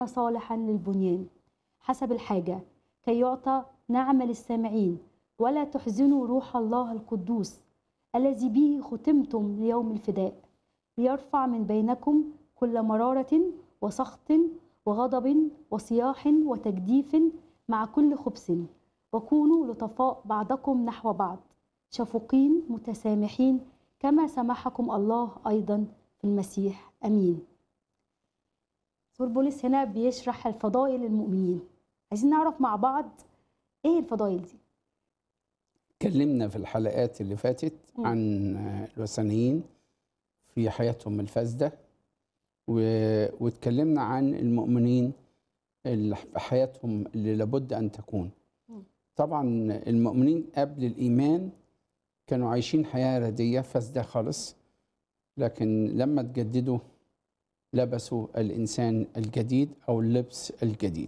صالحا للبنيان حسب الحاجة كي يعطى نعم للسامعين ولا تحزنوا روح الله القدوس الذي به ختمتم ليوم الفداء ليرفع من بينكم كل مرارة وسخط وغضب وصياح وتجديف مع كل خبث وكونوا لطفاء بعضكم نحو بعض شفوقين متسامحين كما سمحكم الله أيضا في المسيح أمين سور بولس هنا بيشرح الفضائل المؤمنين عايزين نعرف مع بعض ايه الفضائل دي اتكلمنا في الحلقات اللي فاتت مم. عن الوثنيين في حياتهم الفاسدة و- واتكلمنا عن المؤمنين اللي في حياتهم اللي لابد أن تكون مم. طبعا المؤمنين قبل الإيمان كانوا عايشين حياة ردية فاسدة خالص لكن لما تجددوا لبسوا الإنسان الجديد أو اللبس الجديد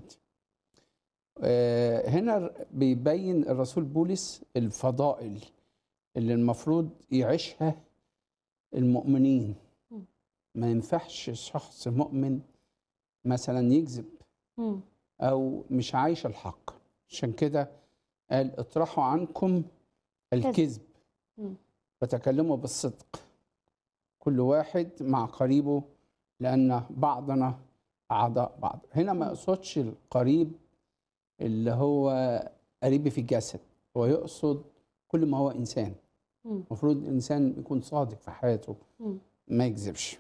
آه، هنا بيبين الرسول بولس الفضائل اللي المفروض يعيشها المؤمنين مم. ما ينفعش شخص مؤمن مثلا يكذب مم. او مش عايش الحق عشان كده قال اطرحوا عنكم الكذب مم. وتكلموا بالصدق كل واحد مع قريبه لان بعضنا اعضاء بعض هنا ما مم. يقصدش القريب اللي هو قريبي في الجسد هو يقصد كل ما هو انسان مم. المفروض الانسان يكون صادق في حياته مم. ما يكذبش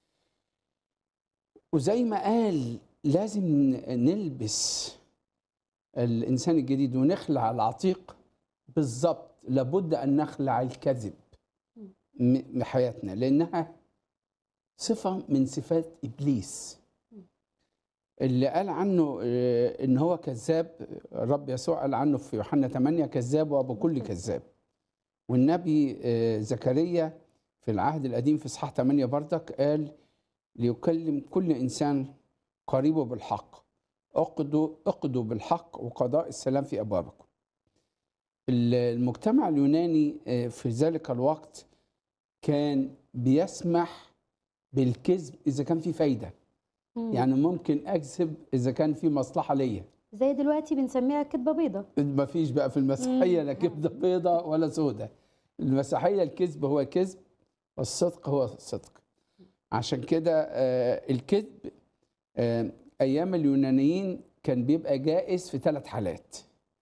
وزي ما قال لازم نلبس الانسان الجديد ونخلع العتيق بالظبط لابد ان نخلع الكذب م- من حياتنا لانها صفه من صفات ابليس اللي قال عنه آه، ان هو كذاب الرب يسوع قال عنه في يوحنا 8 كذاب وابو كل كذاب والنبي آه، زكريا في العهد القديم في اصحاح 8 بردك قال ليكلم كل انسان قريبه بالحق اقضوا اقضوا بالحق وقضاء السلام في ابوابكم ال- المجتمع اليوناني آه، في ذلك الوقت كان بيسمح بالكذب اذا كان في فايده مم. يعني ممكن اكذب اذا كان في مصلحه ليا زي دلوقتي بنسميها كدبة بيضة ما فيش بقى في المسيحيه مم. لا كبده بيضه ولا سودة المسيحيه الكذب هو كذب والصدق هو صدق عشان كده آه، الكذب آه، ايام اليونانيين كان بيبقى جائز في ثلاث حالات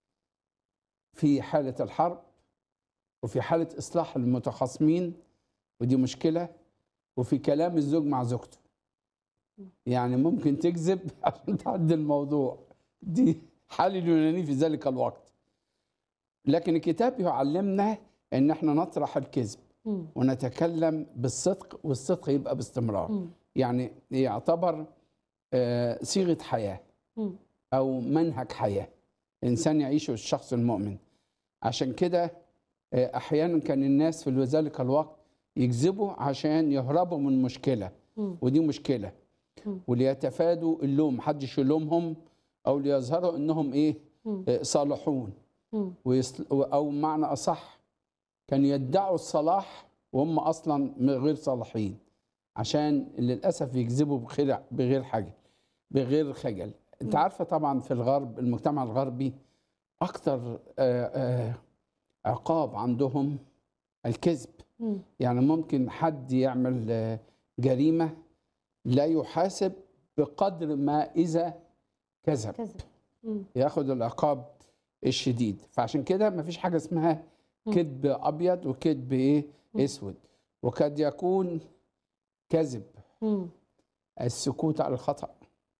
في حاله الحرب وفي حاله اصلاح المتخاصمين ودي مشكله وفي كلام الزوج مع زوجته يعني ممكن تكذب عشان تعدي الموضوع دي حال اليوناني في ذلك الوقت لكن الكتاب يعلمنا ان احنا نطرح الكذب مم. ونتكلم بالصدق والصدق يبقى باستمرار مم. يعني يعتبر آه، صيغه حياه مم. او منهج حياه الانسان يعيشه الشخص المؤمن عشان كده آه، احيانا كان الناس في ذلك الوقت يكذبوا عشان يهربوا من مشكله مم. ودي مشكله مم. وليتفادوا اللوم محدش يلومهم او ليظهروا انهم ايه مم. آه، صالحون مم. ويصل او معنى اصح كانوا يدعوا الصلاح وهم اصلا م- غير صالحين عشان للاسف يكذبوا بغير بغير حاجه بغير خجل انت مم. عارفه طبعا في الغرب المجتمع الغربي اكتر آه، آه، عقاب عندهم الكذب مم. يعني ممكن حد يعمل آه، جريمه لا يحاسب بقدر ما اذا كذب كذب مم. ياخد العقاب الشديد فعشان كده مفيش حاجه اسمها مم. كذب ابيض وكذب ايه مم. اسود وقد يكون كذب مم. السكوت على الخطا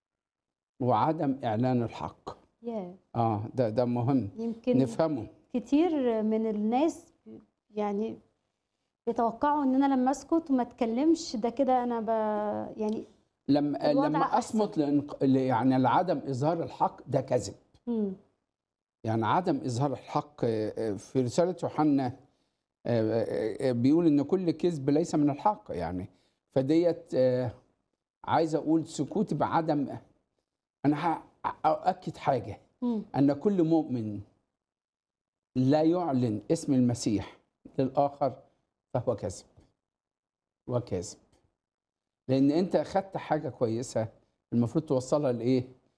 وعدم اعلان الحق يا اه ده ده مهم يمكن نفهمه كتير من الناس يعني بيتوقعوا ان انا لما اسكت وما اتكلمش ده كده انا ب... يعني لما الوضع لما أحسن. اصمت لإنق- ل- يعني لعدم اظهار الحق ده كذب مم. يعني عدم اظهار الحق آه، آه، في رساله يوحنا آه، آه، آه، بيقول ان كل كذب ليس من الحق يعني فديت آه، عايز اقول سكوت بعدم انا ه- اؤكد حاجه مم. ان كل مؤمن لا يعلن اسم المسيح للاخر فهو كذب وكذب لان انت اخذت حاجه كويسه المفروض توصلها لايه